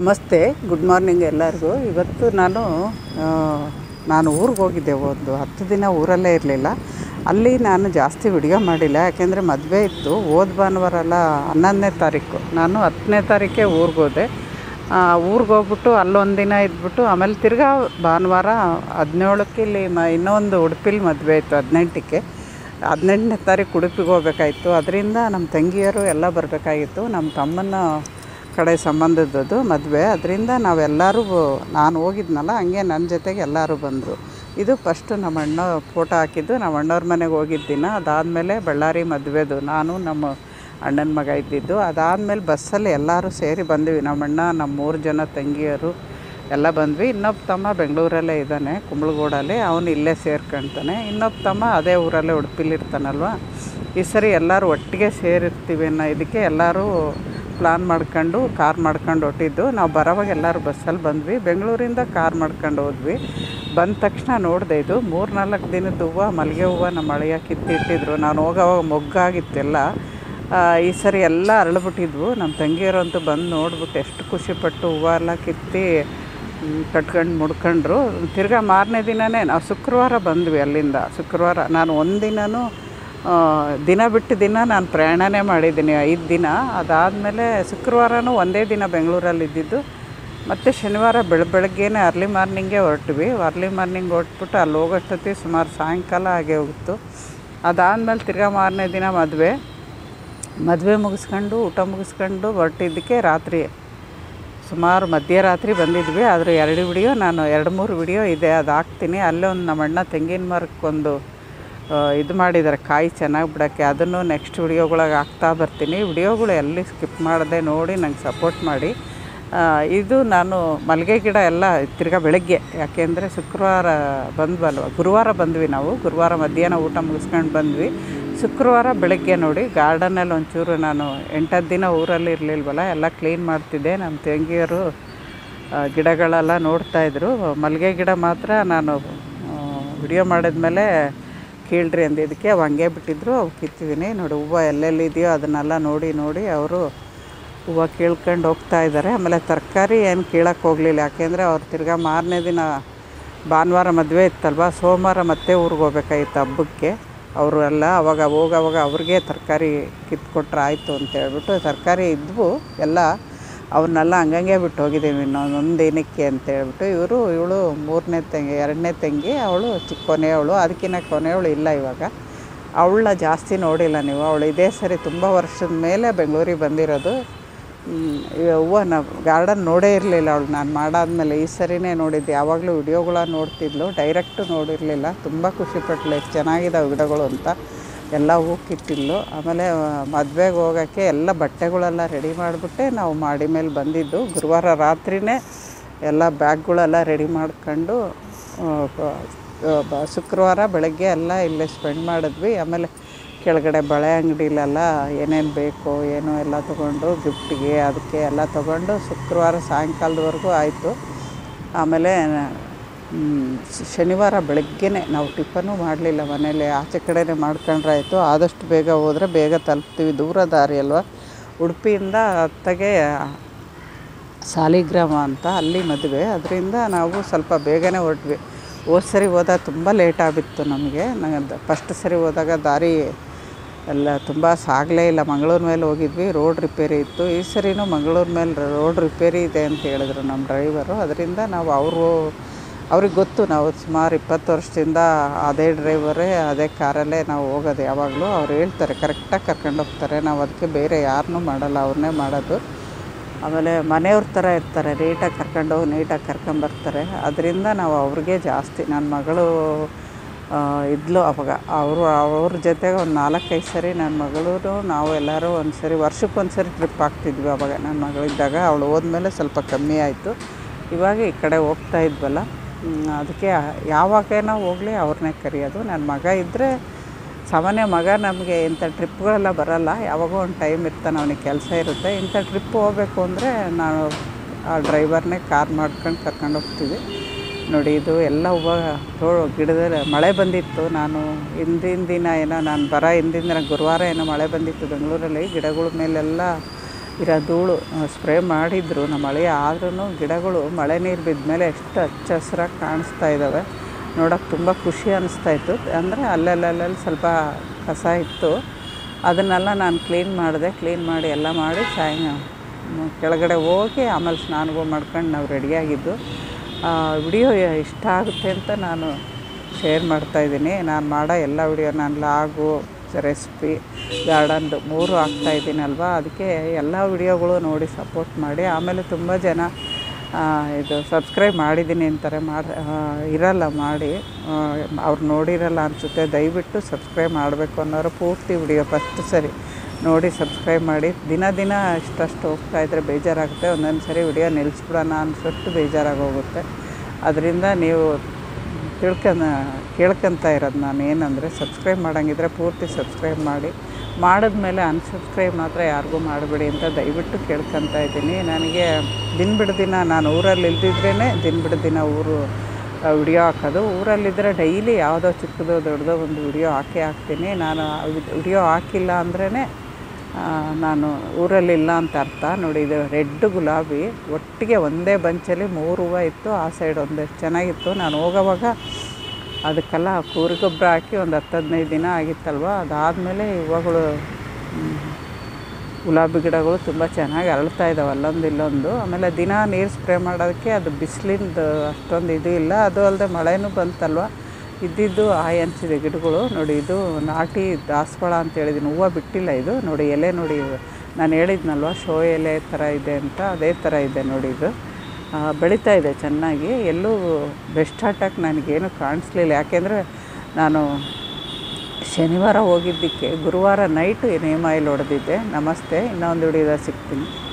ನಮಸ್ತೆ good morning ಎಲ್ಲರಿಗೂ ಇವತ್ತು ನಾನು ಆ, ನಾನು ಊರಿಗೆ ಹೋಗಿದ್ದೆ ಒಂದು ಹತ್ತು ದಿನ ಊರಲ್ಲೇ ಇರಲಿಲ್ಲ ಅಲ್ಲಿ ನಾನು ಜಾಸ್ತಿ ವಿಡಿಯೋ ಮಾಡಿಲ್ಲ ಯಾಕೆಂದರೆ ಮದುವೆ ಇತ್ತು ಹೋದ ಭಾನುವಾರ ಅಲ್ಲ ಹನ್ನೊಂದನೇ ತಾರೀಕು ನಾನು ಹತ್ತನೇ ತಾರೀಕೆ ಊರಿಗೆ ಹೋದೆ ಊರಿಗೆ ಹೋಗ್ಬಿಟ್ಟು ಅಲ್ಲೊಂದು ದಿನ ಇದ್ಬಿಟ್ಟು ಆಮೇಲೆ ತಿರ್ಗಾ ಭಾನುವಾರ ಹದಿನೇಳಕ್ಕೆ ಇಲ್ಲಿ ಮ ಇನ್ನೊಂದು ಉಡುಪಿಲಿ ಮದುವೆ ಇತ್ತು ಹದಿನೆಂಟಕ್ಕೆ ಹದಿನೆಂಟನೇ ತಾರೀಕು ಉಡುಪಿಗೆ ಹೋಗ್ಬೇಕಾಯಿತು ಅದರಿಂದ ನಮ್ಮ ತಂಗಿಯರು ಎಲ್ಲ ಬರಬೇಕಾಗಿತ್ತು ನಮ್ಮ ತಮ್ಮನ ಕಡೆ ಸಂಬಂಧದ್ದು ಮದುವೆ ಅದರಿಂದ ನಾವೆಲ್ಲರೂ ನಾನು ಹೋಗಿದ್ನಲ್ಲ ಹಂಗೆ ನನ್ನ ಜೊತೆಗೆ ಎಲ್ಲರೂ ಬಂದರು ಇದು ಫಸ್ಟು ನಮ್ಮ ಅಣ್ಣ ಫೋಟೋ ಹಾಕಿದ್ದು ನಮ್ಮ ಅಣ್ಣವ್ರ ಮನೆಗೆ ಹೋಗಿದ್ದ ದಿನ ಅದಾದಮೇಲೆ ಬಳ್ಳಾರಿ ಮದುವೆದು ನಾನು ನಮ್ಮ ಅಣ್ಣನ ಮಗ ಇದ್ದಿದ್ದು ಅದಾದಮೇಲೆ ಬಸ್ಸಲ್ಲಿ ಎಲ್ಲರೂ ಸೇರಿ ಬಂದ್ವಿ ನಮ್ಮ ಅಣ್ಣ ನಮ್ಮ ಮೂರು ಜನ ತಂಗಿಯರು ಎಲ್ಲ ಬಂದ್ವಿ ಇನ್ನೊಬ್ಬ ತಮ್ಮ ಬೆಂಗಳೂರಲ್ಲೇ ಇದ್ದಾನೆ ಕುಂಬಳಗೂಡಲ್ಲಿ ಅವನು ಇಲ್ಲೇ ಸೇರ್ಕೊಳ್ತಾನೆ ಇನ್ನೊಬ್ಬ ತಮ್ಮ ಅದೇ ಊರಲ್ಲೇ ಉಡುಪಿಲಿ ಇರ್ತಾನಲ್ವ ಈ ಸರಿ ಎಲ್ಲರೂ ಒಟ್ಟಿಗೆ ಸೇರಿರ್ತೀವಿ ಅನ್ನೋ ಇದಕ್ಕೆ ಎಲ್ಲರೂ ಪ್ಲಾನ್ ಮಾಡ್ಕೊಂಡು ಕಾರ್ ಮಾಡ್ಕೊಂಡು ಹೊಟ್ಟಿದ್ದು ನಾವು ಬರೋವಾಗ ಎಲ್ಲರೂ ಬಸ್ಸಲ್ಲಿ ಬಂದ್ವಿ ಬೆಂಗಳೂರಿಂದ ಕಾರ್ ಮಾಡ್ಕೊಂಡು ಹೋದ್ವಿ ಬಂದ ತಕ್ಷಣ ನೋಡಿದೆ ಇದು ಮೂರು ನಾಲ್ಕು ದಿನದ ಹೂವು ಮಲ್ಲಿಗೆ ಹೂವು ನಮ್ಮ ಅಳಿಯ ಕಿತ್ತಿಟ್ಟಿದ್ರು ನಾನು ಹೋಗೋವಾಗ ಮೊಗ್ಗಾಗಿತ್ತೆಲ್ಲ ಆ, ಈ ಸರಿ ಎಲ್ಲ ಅರಳ್ಬಿಟ್ಟಿದ್ವು ನಮ್ಮ ತಂಗಿಯರಂತೂ ಬಂದು ನೋಡ್ಬಿಟ್ಟು ಎಷ್ಟು ಖುಷಿಪಟ್ಟು ಹೂವು ಎಲ್ಲ ಕಿತ್ತಿ ಕಟ್ಕೊಂಡು ಮುಡ್ಕೊಂಡ್ರು ತಿರ್ಗಾ ಮಾರನೇ ದಿನವೇ ನಾವು ಶುಕ್ರವಾರ ಬಂದ್ವಿ ಅಲ್ಲಿಂದ ಶುಕ್ರವಾರ ನಾನು ಒಂದಿನನೂ ಆ, ದಿನ ಬಿಟ್ಟು ದಿನ ನಾನು ಪ್ರಯಾಣನೇ ಮಾಡಿದ್ದೀನಿ ಐದು ದಿನ ಅದಾದಮೇಲೆ ಶುಕ್ರವಾರನೂ ಒಂದೇ ದಿನ ಬೆಂಗಳೂರಲ್ಲಿ ಇದ್ದಿದ್ದು ಮತ್ತು ಶನಿವಾರ ಬೆಳ ಬೆಳಗ್ಗೆನೇ ಅರ್ಲಿ ಮಾರ್ನಿಂಗೇ ಹೊರಟ್ವಿ ಅರ್ಲಿ ಮಾರ್ನಿಂಗ್ ಹೊರಟ್ಬಿಟ್ಟು ಅಲ್ಲಿ ಹೋಗೋಷ್ಟೊತ್ತಿಗೆ ಸುಮಾರು ಸಾಯಂಕಾಲ ಆಗೇ ಹೋಗಿತ್ತು ಅದಾದಮೇಲೆ ತಿರ್ಗಾ ಮಾರನೇ ದಿನ ಮದುವೆ ಮದುವೆ ಮುಗಿಸ್ಕೊಂಡು ಊಟ ಮುಗಿಸ್ಕೊಂಡು ಹೊರಟಿದ್ದಕ್ಕೆ ರಾತ್ರಿ ಸುಮಾರು ಮಧ್ಯರಾತ್ರಿ ಬಂದಿದ್ವಿ ಆದರೆ ಎರಡು ವಿಡಿಯೋ ನಾನು ಎರಡು ಮೂರು ವಿಡಿಯೋ ಇದೆ ಅದು ಹಾಕ್ತೀನಿ ಅಲ್ಲೇ ಒಂದು ನಮ್ಮ ಅಣ್ಣ ತೆಂಗಿನ ಮರಕ್ಕೊಂದು ಆ, ಇದು ಮಾಡಿದ್ದಾರೆ ಕಾಯಿ ಚೆನ್ನಾಗಿ ಬಿಡೋಕ್ಕೆ ಅದನ್ನು ನೆಕ್ಸ್ಟ್ ವಿಡಿಯೋಗಳಿಗೆ ಹಾಕ್ತಾ ಬರ್ತೀನಿ ವಿಡಿಯೋಗಳು ಎಲ್ಲಿ ಸ್ಕಿಪ್ ಮಾಡದೆ ನೋಡಿ ನಂಗೆ ಸಪೋರ್ಟ್ ಮಾಡಿ ಆ, ಇದು ನಾನು ಮಲ್ಲಿಗೆ ಗಿಡ ಎಲ್ಲ ತಿರ್ಗಾ ಬೆಳಗ್ಗೆ ಯಾಕೆಂದರೆ ಶುಕ್ರವಾರ ಬಂದ್ವಲ್ವ ಗುರುವಾರ ಬಂದ್ವಿ ನಾವು ಗುರುವಾರ ಮಧ್ಯಾಹ್ನ ಊಟ ಮುಗಿಸ್ಕೊಂಡು ಬಂದ್ವಿ ಶುಕ್ರವಾರ ಬೆಳಗ್ಗೆ ನೋಡಿ ಗಾರ್ಡನಲ್ಲಿ ಒಂಚೂರು ನಾನು ಎಂಟತ್ತು ದಿನ ಊರಲ್ಲಿ ಇರಲಿಲ್ವಲ್ಲ ಎಲ್ಲ ಕ್ಲೀನ್ ಮಾಡ್ತಿದ್ದೆ ನಮ್ಮ ತಂಗಿಯರು ಆ, ಗಿಡಗಳೆಲ್ಲ ನೋಡ್ತಾಯಿದ್ರು ಮಲ್ಲಿಗೆ ಗಿಡ ಮಾತ್ರ ನಾನು ವಿಡಿಯೋ ಮಾಡಿದ್ಮೇಲೆ ಕೀಳ್ರಿ ಅಂದಿದ್ದಕ್ಕೆ ಅವು ಹಂಗೆ ಬಿಟ್ಟಿದ್ರು ಅವು ಕಿತ್ತಿದ್ದೀನಿ ನೋಡಿ ಹೂವು ಎಲ್ಲೆಲ್ಲಿ ಇದೆಯೋ ಅದನ್ನೆಲ್ಲ ನೋಡಿ ನೋಡಿ ಅವರು ಹೂವು ಕೀಳ್ಕೊಂಡು ಹೋಗ್ತಾ ಇದ್ದಾರೆ ಆಮೇಲೆ ತರಕಾರಿ ಏನು ಕೀಳಕ್ಕೆ ಹೋಗಲಿಲ್ಲ ಯಾಕೆಂದರೆ ಅವ್ರು ತಿರ್ಗಾ ಮಾರನೇ ದಿನ ಭಾನುವಾರ ಮದುವೆ ಇತ್ತಲ್ವ ಸೋಮವಾರ ಮತ್ತೆ ಊರಿಗೆ ಹೋಗ್ಬೇಕಾಗಿತ್ತು ಹಬ್ಬಕ್ಕೆ ಅವರು ಎಲ್ಲ ಅವಾಗ ಹೋಗವಾಗ ಅವ್ರಿಗೆ ತರಕಾರಿ ಕಿತ್ಕೊಟ್ರೆ ಆಯಿತು ಅಂತ ಹೇಳ್ಬಿಟ್ಟು ತರಕಾರಿ ಇದ್ವು ಎಲ್ಲ ಅವನ್ನೆಲ್ಲ ಹಂಗಂಗೆ ಬಿಟ್ಟು ಹೋಗಿದ್ದೀವಿ ಇನ್ನೊಂದು ದಿನಕ್ಕೆ ಅಂತ ಹೇಳ್ಬಿಟ್ಟು ಇವರು ಇವಳು ಮೂರನೇ ತಂಗಿ ಎರಡನೇ ತಂಗಿ ಅವಳು ಚಿಕ್ಕ ಕೊನೆಯವಳು ಅದಕ್ಕಿಂತ ಕೊನೆಯವಳು ಇಲ್ಲ ಇವಾಗ ಅವಳನ್ನ ಜಾಸ್ತಿ ನೋಡಿಲ್ಲ ನೀವು ಅವಳು ಇದೇ ಸರಿ ತುಂಬ ವರ್ಷದ ಮೇಲೆ ಬೆಂಗಳೂರಿಗೆ ಬಂದಿರೋದು ಹ್ಮ್, ಈ ಹೂವು ನಾವು ಗಾರ್ಡನ್ ನೋಡೇ ಇರಲಿಲ್ಲ ಅವಳು ನಾನು ಮಾಡಾದ್ಮೇಲೆ ಈ ಸರಿನೇ ನೋಡಿದ್ದೆ ಯಾವಾಗಲೂ ವಿಡಿಯೋಗಳ ನೋಡ್ತಿದ್ಲು ಡೈರೆಕ್ಟು ನೋಡಿರಲಿಲ್ಲ ತುಂಬ ಖುಷಿಪಟ್ಲು ಎಷ್ಟು ಚೆನ್ನಾಗಿದ್ದಾವೆ ಗಿಡಗಳು ಅಂತ ಎಲ್ಲ ಹೂ ಕಿತ್ತಿದ್ಲು ಆಮೇಲೆ ಮದುವೆಗೆ ಹೋಗೋಕ್ಕೆ ಎಲ್ಲ ಬಟ್ಟೆಗಳೆಲ್ಲ ರೆಡಿ ಮಾಡಿಬಿಟ್ಟೆ ನಾವು ಮಾಡಿ ಮೇಲೆ ಬಂದಿದ್ದು ಗುರುವಾರ ರಾತ್ರಿನೇ ಎಲ್ಲ ಬ್ಯಾಗ್ಗಳೆಲ್ಲ ರೆಡಿ ಮಾಡ್ಕೊಂಡು ಆ, ಬ- ಬ- ಶುಕ್ರವಾರ ಬೆಳಗ್ಗೆ ಎಲ್ಲ ಇಲ್ಲೇ ಸ್ಪೆಂಡ್ ಮಾಡಿದ್ವಿ ಆಮೇಲೆ ಕೆಳಗಡೆ ಬಳೆ ಅಂಗಡಿಲೆಲ್ಲ ಏನೇನು ಬೇಕು ಏನು ಎಲ್ಲ ತೊಗೊಂಡು ಗಿಫ್ಟಿಗೆ ಅದಕ್ಕೆ ಎಲ್ಲ ತೊಗೊಂಡು ಶುಕ್ರವಾರ ಸಾಯಂಕಾಲದವರೆಗೂ ಆಯಿತು ಆಮೇಲೆ ಮ್, ಶ- ಶನಿವಾರ ಬೆಳಗ್ಗೆನೇ ನಾವು ಟಿಫನು ಮಾಡಲಿಲ್ಲ ಮನೇಲಿ ಆಚೆ ಕಡೆನೇ ಮಾಡ್ಕೊಂಡ್ರೆ ಆಯಿತು ಆದಷ್ಟು ಬೇಗ ಹೋದರೆ ಬೇಗ ತಲುಪ್ತೀವಿ ದೂರ ದಾರಿ ಅಲ್ವಾ ಉಡುಪಿಯಿಂದ ಅತ್ತಗೆ ಸಾಲಿಗ್ರಾಮ ಅಂತ ಅಲ್ಲಿ ಮದುವೆ ಅದರಿಂದ ನಾವು ಸ್ವಲ್ಪ ಬೇಗನೆ ಹೊರಟ್ವಿ ಹೋದ ಸರಿ ಹೋದಾಗ ತುಂಬ ಲೇಟ್ ಆಗಿತ್ತು ನಮಗೆ ನನಗೆ ಫಸ್ಟ್ ಸರಿ ಹೋದಾಗ ದಾರಿ ಎಲ್ಲ ತುಂಬ ಸಾಗಲೇ ಇಲ್ಲ ಮಂಗಳೂರು ಮೇಲೆ ಹೋಗಿದ್ವಿ ರೋಡ್ ರಿಪೇರಿ ಇತ್ತು ಈ ಸರಿನೂ ಮಂಗಳೂರು ಮೇಲೆ ರೋಡ್ ರಿಪೇರಿ ಇದೆ ಅಂತ ಹೇಳಿದ್ರು ನಮ್ಮ ಡ್ರೈವರು ಅದರಿಂದ ನಾವು ಅವರು ಅವ್ರಿಗೆ ಗೊತ್ತು ನಾವು ಸುಮಾರು ಇಪ್ಪತ್ತು ವರ್ಷದಿಂದ ಅದೇ ಡ್ರೈವರೇ ಅದೇ ಕಾರಲ್ಲೇ ನಾವು ಹೋಗೋದು ಯಾವಾಗಲೂ ಅವ್ರು ಹೇಳ್ತಾರೆ ಕರೆಕ್ಟಾಗಿ ಕರ್ಕೊಂಡು ಹೋಗ್ತಾರೆ ನಾವು ಅದಕ್ಕೆ ಬೇರೆ ಯಾರನ್ನೂ ಮಾಡಲ್ಲ ಅವ್ರನ್ನೇ ಮಾಡೋದು ಆಮೇಲೆ ಮನೆಯವ್ರ ಥರ ಇರ್ತಾರೆ ನೀಟಾಗಿ ಕರ್ಕೊಂಡು ಹೋಗಿ ನೀಟಾಗಿ ಕರ್ಕೊಂಬರ್ತಾರೆ ಅದರಿಂದ ನಾವು ಅವ್ರಿಗೆ ಜಾಸ್ತಿ ನನ್ನ ಮಗಳು ಆ, ಇದ್ಲು ಅವಾಗ ಅವರು ಅವ್ರ ಜೊತೆಗೆ ಒಂದು ನಾಲ್ಕೈದು ಸರಿ ನನ್ನ ಮಗಳು ನಾವು ಎಲ್ಲರೂ ಒಂದು ಸರಿ ವರ್ಷಕ್ಕೊಂದು ಸರಿ ಟ್ರಿಪ್ ಆಗ್ತಿದ್ವಿ ಅವಾಗ ನನ್ನ ಮಗಳಿದ್ದಾಗ ಅವಳು ಹೋದ್ಮೇಲೆ ಸ್ವಲ್ಪ ಕಮ್ಮಿ ಆಯಿತು ಇವಾಗ ಈ ಕಡೆ ಹೋಗ್ತಾ ಇದ್ವಲ್ಲ ಹ್ಮ್, ಅದಕ್ಕೆ ಯಾವಾಗೇನೋ ಹೋಗಲಿ ಅವ್ರನ್ನೇ ಕರೆಯೋದು ನನ್ನ ಮಗ ಇದ್ದರೆ ಸಾಮಾನ್ಯ ಮಗ ನಮಗೆ ಇಂಥ ಟ್ರಿಪ್ಗಳೆಲ್ಲ ಬರಲ್ಲ ಯಾವಾಗೋ ಒಂದು ಟೈಮ್ ಇರ್ತಾನೆ ಅವನಿಗೆ ಕೆಲಸ ಇರುತ್ತೆ ಇಂಥ ಟ್ರಿಪ್ ಹೋಗಬೇಕು ಅಂದರೆ ನಾವು ಆ ಡ್ರೈವರ್ನೇ ಕಾರ್ ಮಾಡ್ಕೊಂಡು ಕರ್ಕೊಂಡು ಹೋಗ್ತೀವಿ ನೋಡಿ ಇದು ಎಲ್ಲ ಹೂವು ತೋ ಗಿಡದಲ್ಲಿ ಮಳೆ ಬಂದಿತ್ತು ನಾನು ಹಿಂದಿನ ದಿನ ಏನೋ ನಾನು ಬರೋ ಹಿಂದಿನ ದಿನ ಗುರುವಾರ ಏನೋ ಮಳೆ ಬಂದಿತ್ತು ಬೆಂಗಳೂರಲ್ಲಿ ಗಿಡಗಳ ಮೇಲೆಲ್ಲ ಇರೋ ಧೂಳು ಸ್ಪ್ರೇ ಮಾಡಿದ್ರು ನಮ್ಮ ಮಳೆ ಆದ್ರೂ ಗಿಡಗಳು ಮಳೆ ನೀರು ಬಿದ್ದ ಮೇಲೆ ಎಷ್ಟು ಹಚ್ಚ ಹಸ್ರಾಗಿ ಕಾಣಿಸ್ತಾ ಇದ್ದಾವೆ ನೋಡೋಕೆ ತುಂಬ ಖುಷಿ ಅನ್ನಿಸ್ತಾಯಿತ್ತು ಅಂದರೆ ಅಲ್ಲಲ್ಲಲ್ಲಿ ಸ್ವಲ್ಪ ಕಸ ಇತ್ತು ಅದನ್ನೆಲ್ಲ ನಾನು ಕ್ಲೀನ್ ಮಾಡಿದೆ ಕ್ಲೀನ್ ಮಾಡಿ ಎಲ್ಲ ಮಾಡಿ ಸಾಯಂ ಕೆಳಗಡೆ ಹೋಗಿ ಆಮೇಲೆ ಸ್ನಾನಗಳು ಮಾಡ್ಕೊಂಡು ನಾವು ರೆಡಿಯಾಗಿದ್ದು ವಿಡಿಯೋ ಇಷ್ಟ ಆಗುತ್ತೆ ಅಂತ ನಾನು ಶೇರ್ ಮಾಡ್ತಾಯಿದ್ದೀನಿ ನಾನು ಮಾಡೋ ಎಲ್ಲ ವಿಡಿಯೋ ನಾನು ಲಾಗು ರೆಸಿಪಿ ಗಾರ್ಡನ್ದು ಮೂರು ಹಾಕ್ತಾಯಿದ್ದೀನಲ್ವ ಅದಕ್ಕೆ ಎಲ್ಲ ವಿಡಿಯೋಗಳು ನೋಡಿ ಸಪೋರ್ಟ್ ಮಾಡಿ ಆಮೇಲೆ ತುಂಬ ಜನ ಆ, ಇದು ಸಬ್ಸ್ಕ್ರೈಬ್ ಮಾಡಿದ್ದೀನಿ ಅಂತಾರೆ ಮಾಡಿ ಇರಲ್ಲ ಮಾಡಿ ಅವ್ರು ನೋಡಿರಲ್ಲ ಅನಿಸುತ್ತೆ ದಯವಿಟ್ಟು ಸಬ್ಸ್ಕ್ರೈಬ್ ಮಾಡಬೇಕು ಅನ್ನೋರು ಪೂರ್ತಿ ವಿಡಿಯೋ ಫಸ್ಟ್ ಸರಿ ನೋಡಿ ಸಬ್ಸ್ಕ್ರೈಬ್ ಮಾಡಿ ದಿನ ದಿನ ಇಷ್ಟಷ್ಟು ಹೋಗ್ತಾ ಇದ್ದರೆ ಬೇಜಾರಾಗುತ್ತೆ ಒಂದೊಂದು ಸರಿ ವಿಡಿಯೋ ನಿಲ್ಲಿಸ್ಬಿಡೋಣ ಅನ್ಸಷ್ಟು ಬೇಜಾರಾಗೋಗುತ್ತೆ ಅದರಿಂದ ನೀವು ತಿಳ್ಕೊಂಡ ಕೇಳ್ಕೊತ ಇರೋದು ನಾನು ಏನಂದರೆ ಸಬ್ಸ್ಕ್ರೈಬ್ ಮಾಡೋಂಗಿದ್ರೆ ಪೂರ್ತಿ ಸಬ್ಸ್ಕ್ರೈಬ್ ಮಾಡಿ ಮಾಡಿದ್ಮೇಲೆ ಅನ್ಸಬ್ಸ್ಕ್ರೈಬ್ ಮಾತ್ರ ಯಾರಿಗೂ ಮಾಡಬೇಡಿ ಅಂತ ದಯವಿಟ್ಟು ಕೇಳ್ಕೊತಾ ಇದ್ದೀನಿ ನನಗೆ ದಿನ ಬಿಡು ದಿನ ನಾನು ಊರಲ್ಲಿ ಇಲ್ದಿದ್ರೇ ದಿನ ಬಿಡು ದಿನ ಊರು ವಿಡಿಯೋ ಹಾಕೋದು ಊರಲ್ಲಿದ್ದರೆ ಡೈಲಿ ಯಾವುದೋ ಚಿಕ್ಕದೋ ದೊಡ್ಡದೋ ಒಂದು ವಿಡಿಯೋ ಹಾಕೇ ಹಾಕ್ತೀನಿ ನಾನು ವಿಡಿಯೋ ಹಾಕಿಲ್ಲ ಅಂದ್ರೇ ನಾನು ಊರಲ್ಲಿಲ್ಲ ಅಂತ ಅರ್ಥ ನೋಡಿ ಇದು ರೆಡ್ ಗುಲಾಬಿ ಒಟ್ಟಿಗೆ ಒಂದೇ ಬಂಚಲ್ಲಿ ಮೂರು ಹೂವು ಇತ್ತು ಆ ಸೈಡ್ ಒಂದೇ ಚೆನ್ನಾಗಿತ್ತು ನಾನು ಹೋಗೋವಾಗ ಅದಕ್ಕೆಲ್ಲ ಕೂರಿ ಗೊಬ್ಬರ ಹಾಕಿ ಒಂದು ಹತ್ತು ಹದಿನೈದು ದಿನ ಆಗಿತ್ತಲ್ವ ಅದಾದಮೇಲೆ ಹೂವುಗಳು ಮ್, ಗುಲಾಬಿ ಗಿಡಗಳು ತುಂಬ ಚೆನ್ನಾಗಿ ಅರಳ್ತಾ ಇದ್ದಾವೆ ಅಲ್ಲೊಂದು ಇಲ್ಲೊಂದು ಆಮೇಲೆ ದಿನ ನೀರು ಸ್ಪ್ರೇ ಮಾಡೋದಕ್ಕೆ ಅದು ಬಿಸಿಲಿಂದ ಅಷ್ಟೊಂದು ಇದು ಇಲ್ಲ ಅದು ಅಲ್ಲದೆ ಮಳೆನೂ ಬಂತಲ್ವ ಇದ್ದಿದ್ದು ಆಯ್ ಅನಿಸಿದೆ ಗಿಡಗಳು ನೋಡಿ ಇದು ನಾಟಿ ದಾಸವಾಳ ಅಂತ ಹೇಳಿದ್ದೀನಿ ಹೂವು ಬಿಟ್ಟಿಲ್ಲ ಇದು ನೋಡಿ ಎಲೆ ನೋಡಿ ನಾನು ಹೇಳಿದ್ನಲ್ವ ಶೋ ಎಲೆ ಥರ ಇದೆ ಅಂತ ಅದೇ ಥರ ಇದೆ ನೋಡಿ ಇದು ಆ, ಬೆಳೀತಾ ಇದೆ ಚೆನ್ನಾಗಿ ಎಲ್ಲೂ ಬೆಸ್ಟ್ ಅಟ್ಯಾಕ್ ನನಗೇನು ಕಾಣಿಸ್ಲಿಲ್ಲ ಯಾಕೆಂದರೆ ನಾನು ಶನಿವಾರ ಹೋಗಿದ್ದಕ್ಕೆ ಗುರುವಾರ ನೈಟು ನೇಮ್ ಆಯಿಲ್ ಹೊಡೆದಿದ್ದೆ ನಮಸ್ತೆ ಇನ್ನೊಂದು ವಿಡಿಯೋದಾಗ ಸಿಗ್ತೀನಿ